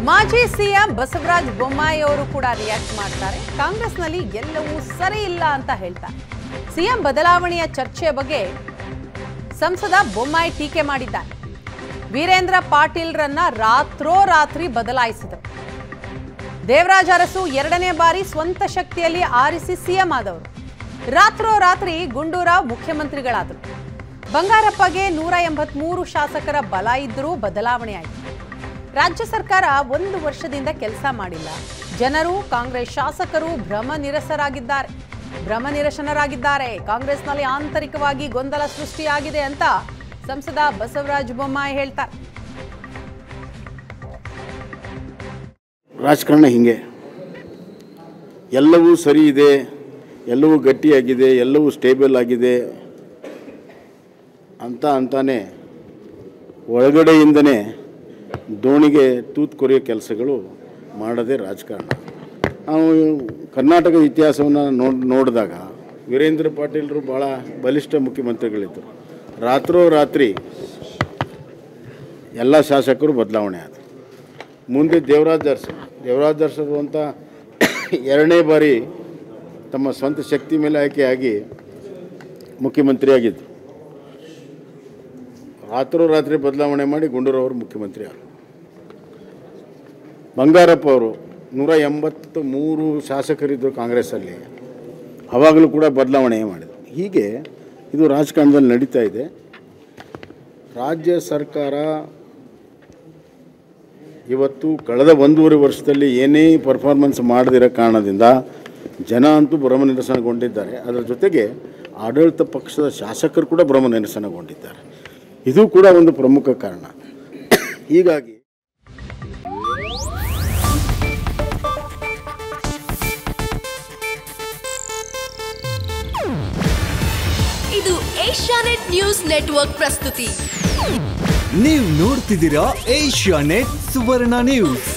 ಮಾಜಿ ಸಿಎಂ ಬಸವರಾಜ ಬೊಮ್ಮಾಯಿ ಅವರು ಕೂಡ ರಿಯಾಕ್ಟ್ ಮಾಡ್ತಾರೆ ಕಾಂಗ್ರೆಸ್ನಲ್ಲಿ ಎಲ್ಲವೂ ಸರಿ ಇಲ್ಲ ಅಂತ ಹೇಳ್ತಾರೆ ಸಿಎಂ ಬದಲಾವಣೆಯ ಚರ್ಚೆಯ ಬಗ್ಗೆ ಸಂಸದ ಬೊಮ್ಮಾಯಿ ಟೀಕೆ ಮಾಡಿದ್ದಾರೆ ವೀರೇಂದ್ರ ಪಾಟೀಲ್ರನ್ನ ರಾತ್ರೋರಾತ್ರಿ ಬದಲಾಯಿಸಿದರು ದೇವರಾಜ ಅರಸು ಎರಡನೇ ಬಾರಿ ಸ್ವಂತ ಶಕ್ತಿಯಲ್ಲಿ ಆರಿಸಿ ಸಿಎಂ ಆದವರು ರಾತ್ರೋರಾತ್ರಿ ಗುಂಡೂರಾವ್ ಮುಖ್ಯಮಂತ್ರಿಗಳಾದರು ಬಂಗಾರಪ್ಪಗೆ ನೂರ ಎಂಬತ್ಮೂರು ಶಾಸಕರ ಬಲ ಇದ್ದರೂ ಬದಲಾವಣೆ ಆಯಿತು ರಾಜ್ಯ ಸರ್ಕಾರ ಒಂದು ವರ್ಷದಿಂದ ಕೆಲಸ ಮಾಡಿಲ್ಲ ಜನರು ಕಾಂಗ್ರೆಸ್ ಶಾಸಕರು ಭ್ರಮ ನಿರಸರಾಗಿದ್ದಾರೆ ಭ್ರಮ ನಿರಸನರಾಗಿದ್ದಾರೆ ಕಾಂಗ್ರೆಸ್ನಲ್ಲಿ ಆಂತರಿಕವಾಗಿ ಗೊಂದಲ ಸೃಷ್ಟಿಯಾಗಿದೆ ಅಂತ ಸಂಸದ ಬಸವರಾಜ ಬೊಮ್ಮಾಯಿ ಹೇಳ್ತಾರೆ ರಾಜಕಾರಣ ಹೀಗೆ ಎಲ್ಲವೂ ಸರಿ ಇದೆ ಎಲ್ಲವೂ ಗಟ್ಟಿಯಾಗಿದೆ ಎಲ್ಲವೂ ಸ್ಟೇಬಲ್ ಆಗಿದೆ ಅಂತ ಅಂತಾನೆ ಒಳಗಡೆಯಿಂದನೇ ದೋಣಿಗೆ ತೂತು ಕೊರೆಯೋ ಕೆಲಸಗಳು ಮಾಡೋದೇ ರಾಜಕಾರಣ ನಾವು ಕರ್ನಾಟಕದ ಇತಿಹಾಸವನ್ನು ನೋಡ್ ನೋಡಿದಾಗ ವೀರೇಂದ್ರ ಪಾಟೀಲರು ಭಾಳ ಬಲಿಷ್ಠ ಮುಖ್ಯಮಂತ್ರಿಗಳಿದ್ದರು ರಾತ್ರೋರಾತ್ರಿ ಎಲ್ಲ ಶಾಸಕರು ಬದಲಾವಣೆ ಆದರು ಮುಂದೆ ದೇವರಾಜ್ ಅರಸು ದೇವರಾಜ್ ಅರಸರು ಅಂತ ಎರಡನೇ ಬಾರಿ ತಮ್ಮ ಸ್ವಂತ ಶಕ್ತಿ ಮೇಲೆ ಆಯ್ಕೆಯಾಗಿ ಮುಖ್ಯಮಂತ್ರಿಯಾಗಿದ್ದರು ರಾತ್ರೋರಾತ್ರಿ ಬದಲಾವಣೆ ಮಾಡಿ ಗುಂಡೂರವರು ಮುಖ್ಯಮಂತ್ರಿ ಆದರು ಬಂಗಾರಪ್ಪ ಅವರು ನೂರ ಎಂಬತ್ತು ಮೂರು ಶಾಸಕರಿದ್ದರು ಕಾಂಗ್ರೆಸ್ಸಲ್ಲಿ ಅವಾಗಲೂ ಕೂಡ ಬದಲಾವಣೆ ಮಾಡಿದರು ಹೀಗೆ ಇದು ರಾಜಕಾರಣದಲ್ಲಿ ನಡೀತಾ ಇದೆ ರಾಜ್ಯ ಸರ್ಕಾರ ಇವತ್ತು ಕಳೆದ ಒಂದೂವರೆ ವರ್ಷದಲ್ಲಿ ಏನೇ ಪರ್ಫಾರ್ಮೆನ್ಸ್ ಮಾಡದಿರೋ ಕಾರಣದಿಂದ ಜನ ಅಂತೂ ಭ್ರಮ ನಿರಸನಗೊಂಡಿದ್ದಾರೆ ಅದರ ಜೊತೆಗೆ ಆಡಳಿತ ಪಕ್ಷದ ಶಾಸಕರು ಕೂಡ ಭ್ರಮ ನಿರಸನಗೊಂಡಿದ್ದಾರೆ ಇದು ಕೂಡ ಒಂದು ಪ್ರಮುಖ ಕಾರಣ ಹೀಗಾಗಿ ಇದು ಏಷ್ಯಾನೆಟ್ ನ್ಯೂಸ್ ನೆಟ್ವರ್ಕ್ ಪ್ರಸ್ತುತಿ ನೀವು ನೋಡ್ತಿದ್ದೀರಾ ಏಷ್ಯಾ ನೆಟ್ ಸುವರ್ಣ ನ್ಯೂಸ್